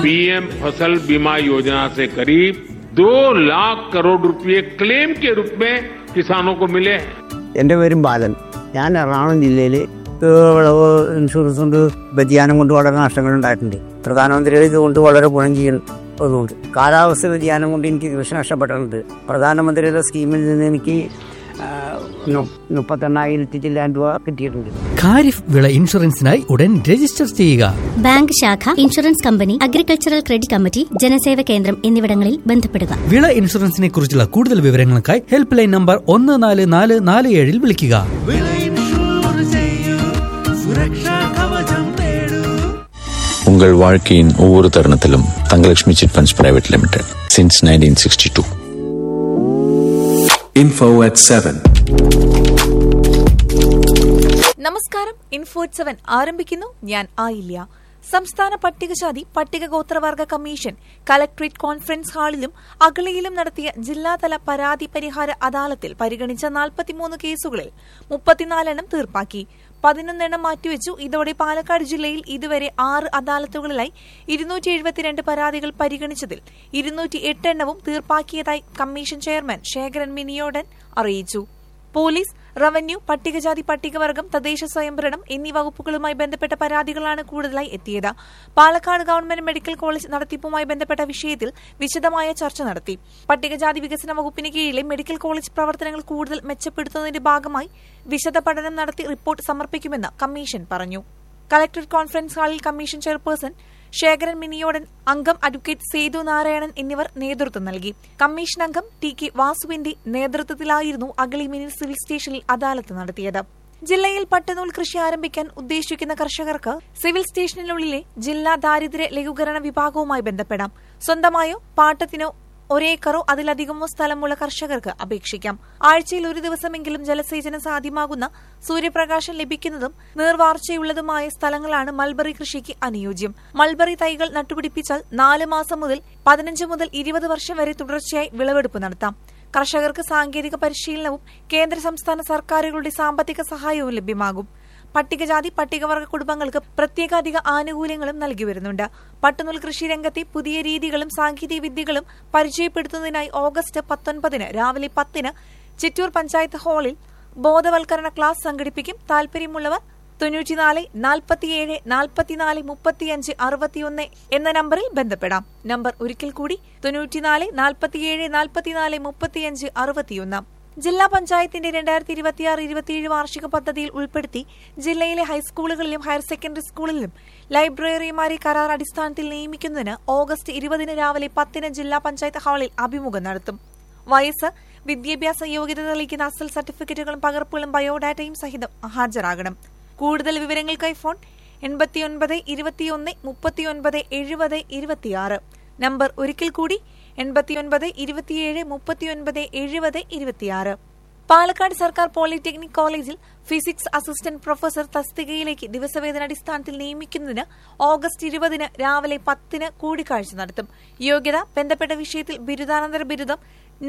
PM फसल बीमा योजना से करीब दो लाख करोड़ रुपए क्लेम के रूप में किसानों को मिले हैं എൻ്റെ പേരും ബാലൻ ഞാൻ എറണാകുളം ജില്ലയിൽ വിളവ് ഇൻഷുറൻസ് കൊണ്ട് വ്യതിയാനം കൊണ്ട് വളരെ നഷ്ടങ്ങൾ ഉണ്ടായിട്ടുണ്ട് പ്രധാനമന്ത്രിയുടെ ഇതുകൊണ്ട് വളരെ ഗുണം ചെയ്യുന്നതുകൊണ്ട് കാലാവസ്ഥ വ്യതിയാനം കൊണ്ട് എനിക്ക് കൃഷി നഷ്ടപ്പെട്ടിട്ടുണ്ട് പ്രധാനമന്ത്രിയുടെ സ്കീമിൽ നിന്ന് എനിക്ക് ആ, നു- മുപ്പത്തെണ്ണായിരത്തി ചില്ലാൻ രൂപ കിട്ടിയിട്ടുണ്ട് ഖാരിഫ് വിള ഇൻഷുറൻസിനായി ഉടൻ രജിസ്റ്റർ ചെയ്യുക ബാങ്ക് ശാഖ insurance company agricultural credit committee Janaseva കേന്ദ്രം എന്നിവിടങ്ങളിൽ ബന്ധപ്പെടുക വിള ഇൻഷുറൻസിനെ കുറിച്ചുള്ള കൂടുതൽ വിവരങ്ങൾക്കായി ഹെൽപ്പ് ലൈൻ നമ്പർ ഒന്ന് നാല് നാല് നാല് ഏഴിൽ വിളിക്കുക உங்கள் வாழ்க்கையின் ஒவ்வொரு தருணத்திலும் Thangalakshmi chit funds private limited since nineteen sixty two Info at 7. നമസ്കാരം ഇൻഫോറ്റ് സെവൻ ആരംഭിക്കുന്നു ഞാൻ ആയില്യ സംസ്ഥാന പട്ടികജാതി പട്ടികഗോത്രവർഗ കമ്മീഷൻ കലക്ട്രേറ്റ് കോൺഫറൻസ് ഹാളിലും അഗളിയിലും നടത്തിയ ജില്ലാതല പരാതി പരിഹാര അദാലത്തിൽ പരിഗണിച്ച നാൽപ്പത്തിമൂന്ന് കേസുകളിൽ മുപ്പത്തിനാലെണ്ണം തീർപ്പാക്കി പതിനൊന്നെണ്ണം മാറ്റിവെച്ചു ഇതോടെ പാലക്കാട് ജില്ലയിൽ ഇതുവരെ ആറ് അദാലത്തുകളിലായി ഇരുന്നൂറ്റി എഴുപത്തിരണ്ട് പരാതികൾ പരിഗണിച്ചതിൽ ഇരുന്നൂറ്റി എട്ട് എണ്ണവും തീർപ്പാക്കിയതായി കമ്മീഷൻ ചെയർമാൻ ശേഖരൻ മിനിയോടൻ അറിയിച്ചു പോലീസ് റവന്യൂ പട്ടികജാതി പട്ടികവർഗം തദ്ദേശ സ്വയംഭരണം എന്നീ വകുപ്പുകളുമായി ബന്ധപ്പെട്ട പരാതികളാണ് കൂടുതലായി എത്തിയത് പാലക്കാട് ഗവൺമെന്റ് മെഡിക്കൽ കോളേജ് നടത്തിപ്പുമായി ബന്ധപ്പെട്ട വിഷയത്തിൽ വിശദമായ ചർച്ച നടത്തി പട്ടികജാതി വികസന വകുപ്പിന് കീഴിലെ മെഡിക്കൽ കോളേജ് പ്രവർത്തനങ്ങൾ കൂടുതൽ മെച്ചപ്പെടുത്തുന്നതിന്റെ ഭാഗമായി വിശദ പഠനം നടത്തി റിപ്പോർട്ട് സമർപ്പിക്കുമെന്ന് കമ്മീഷൻ പറഞ്ഞു കളക്ടർ കോൺഫറൻസ് ഹാളിൽ കമ്മീഷൻ ചെയർപേഴ്സൺ ശേഖരൻ മിനിയോടൻ അംഗം അഡ്വക്കേറ്റ് സേതു നാരായണൻ എന്നിവർ നേതൃത്വം നൽകി കമ്മീഷൻ അംഗം ടി കെ വാസുവിന്റെ നേതൃത്വത്തിലായിരുന്നു അഗളി മിനി സിവിൽ സ്റ്റേഷനിൽ അദാലത്ത് നടത്തിയത് ജില്ലയിൽ പട്ടുനൂൽ കൃഷി ആരംഭിക്കാൻ ഉദ്ദേശിക്കുന്ന കർഷകർക്ക് സിവിൽ സ്റ്റേഷനിനുള്ളിലെ ജില്ലാ ദാരിദ്ര്യ ലഘൂകരണ വിഭാഗവുമായി ബന്ധപ്പെടാം സ്വന്തമായോ പാട്ടത്തിനോ ഒരേക്കറോ അതിലധികമോ സ്ഥലമുള്ള കർഷകർക്ക് അപേക്ഷിക്കാം ആഴ്ചയിൽ ഒരു ദിവസമെങ്കിലും ജലസേചനം സാധ്യമാകുന്ന സൂര്യപ്രകാശം ലഭിക്കുന്നതും നീർവാർച്ചയുള്ളതുമായ സ്ഥലങ്ങളാണ് മൾബറി കൃഷിക്ക് അനുയോജ്യം മൾബറി തൈകൾ നട്ടുപിടിപ്പിച്ചാൽ നാല് മാസം മുതൽ പതിനഞ്ച് മുതൽ ഇരുപത് വർഷം വരെ തുടർച്ചയായി വിളവെടുപ്പ് നടത്താം കർഷകർക്ക് സാങ്കേതിക പരിശീലനവും കേന്ദ്ര സംസ്ഥാന സർക്കാരുകളുടെ സാമ്പത്തിക സഹായവും ലഭ്യമാകും പട്ടികജാതി പട്ടികവർഗ കുടുംബങ്ങൾക്ക് പ്രത്യേകാധിക ആനുകൂല്യങ്ങളും നൽകി വരുന്നുണ്ട് പട്ടുനൂൽ കൃഷി രംഗത്തെ പുതിയ രീതികളും സാങ്കേതിക വിദ്യകളും പരിചയപ്പെടുത്തുന്നതിനായി ഓഗസ്റ്റ് പത്തൊൻപതിന് രാവിലെ പത്തിന് ചിറ്റൂർ പഞ്ചായത്ത് ഹാളിൽ ബോധവൽക്കരണ ക്ലാസ് സംഘടിപ്പിക്കും താൽപര്യമുള്ളവർ തൊണ്ണൂറ്റിനാല് നാൽപ്പത്തിയേഴ് നാൽപ്പത്തിനാല് മുപ്പത്തിയഞ്ച് അറുപത്തിയൊന്ന് എന്ന നമ്പറിൽ ബന്ധപ്പെടാം നമ്പർ ഒരിക്കൽ കൂടി തൊണ്ണൂറ്റിനാല് നാൽപ്പത്തിയേഴ് നാൽപ്പത്തിനാല് മുപ്പത്തിയഞ്ച് അറുപത്തിയൊന്ന് ജില്ലാ പഞ്ചായത്തിന്റെ രണ്ടായിരത്തി ഇരുപത്തിയാറ് ഇരുപത്തിയേഴ് വാർഷിക പദ്ധതിയിൽ ഉൾപ്പെടുത്തി ജില്ലയിലെ ഹൈസ്കൂളുകളിലും ഹയർ സെക്കൻഡറി സ്കൂളിലും ലൈബ്രറിമാരെ കരാർ അടിസ്ഥാനത്തിൽ നിയമിക്കുന്നതിന് ഓഗസ്റ്റ് ഇരുപതിന് രാവിലെ പത്തിന് ജില്ലാ പഞ്ചായത്ത് ഹാളിൽ അഭിമുഖം നടത്തും വയസ്സ് വിദ്യാഭ്യാസ യോഗ്യത തെളിയിക്കുന്ന അസൽ സർട്ടിഫിക്കറ്റുകളും പകർപ്പുകളും ബയോഡാറ്റയും സഹിതം ഹാജരാകണം കൂടുതൽ വിവരങ്ങൾക്കായി ഫോൺ എൺപത്തിയൊൻപത് ഇരുപത്തിയൊന്ന് മുപ്പത്തിയൊൻപത് എഴുപത് ഇരുപത്തിയാറ് നമ്പർ ഒരിക്കൽ കൂടി എൺപത്തിയൊൻപത് ഇരുപത്തിയേഴ് മുപ്പത്തിയൊൻപത് എഴുപത് ഇരുപത്തിയാറ് പാലക്കാട് സർക്കാർ പോളിടെക്നിക് കോളേജിൽ ഫിസിക്സ് അസിസ്റ്റന്റ് പ്രൊഫസർ തസ്തികയിലേക്ക് ദിവസവേതനാടിസ്ഥാനത്തിൽ നിയമിക്കുന്നതിന് ഓഗസ്റ്റ് ഇരുപതിന് രാവിലെ പത്തിന് കൂടിക്കാഴ്ച നടത്തും യോഗ്യത ബന്ധപ്പെട്ട വിഷയത്തിൽ ബിരുദാനന്തര ബിരുദം